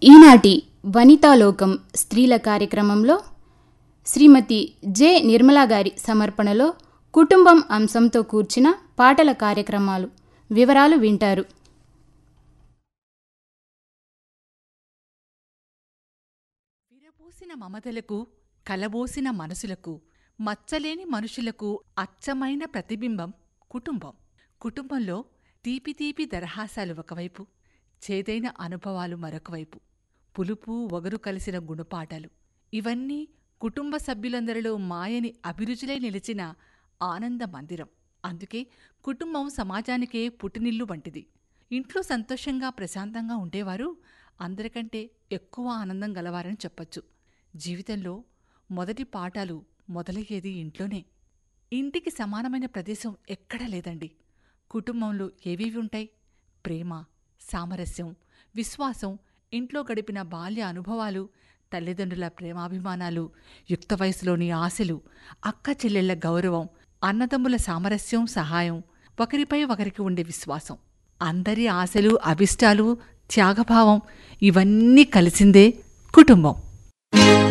ఈనాటి వనితాలోకం స్త్రీల కార్యక్రమంలో శ్రీమతి జె నిర్మలా గారి సమర్పణలో కుటుంబం అంశంతో కూర్చిన పాటల కార్యక్రమాలు వివరాలు వింటారు విరబూసిన మమతలకు కలబోసిన మనసులకు మచ్చలేని మనుషులకు అచ్చమైన ప్రతిబింబం కుటుంబం కుటుంబంలో తీపి తీపి దరహాసాలు ఒకవైపు చేదైన అనుభవాలు మరొకవైపు పులుపు ఒగరు కలిసిన గుణపాఠాలు ఇవన్నీ కుటుంబ సభ్యులందరిలో మాయని అభిరుచులై నిలిచిన ఆనంద మందిరం అందుకే కుటుంబం సమాజానికే పుట్టినిల్లు వంటిది ఇంట్లో సంతోషంగా ప్రశాంతంగా ఉండేవారు అందరికంటే ఎక్కువ ఆనందం గలవారని చెప్పొచ్చు జీవితంలో మొదటి పాఠాలు మొదలయ్యేది ఇంట్లోనే ఇంటికి సమానమైన ప్రదేశం ఎక్కడా లేదండి కుటుంబంలో ఏవేవి ఉంటాయి ప్రేమ సామరస్యం విశ్వాసం ఇంట్లో గడిపిన బాల్య అనుభవాలు తల్లిదండ్రుల ప్రేమాభిమానాలు యుక్త వయసులోని ఆశలు అక్క చెల్లెళ్ల గౌరవం అన్నదమ్ముల సామరస్యం సహాయం ఒకరిపై ఒకరికి ఉండే విశ్వాసం అందరి ఆశలు అభిష్టాలు త్యాగభావం ఇవన్నీ కలిసిందే కుటుంబం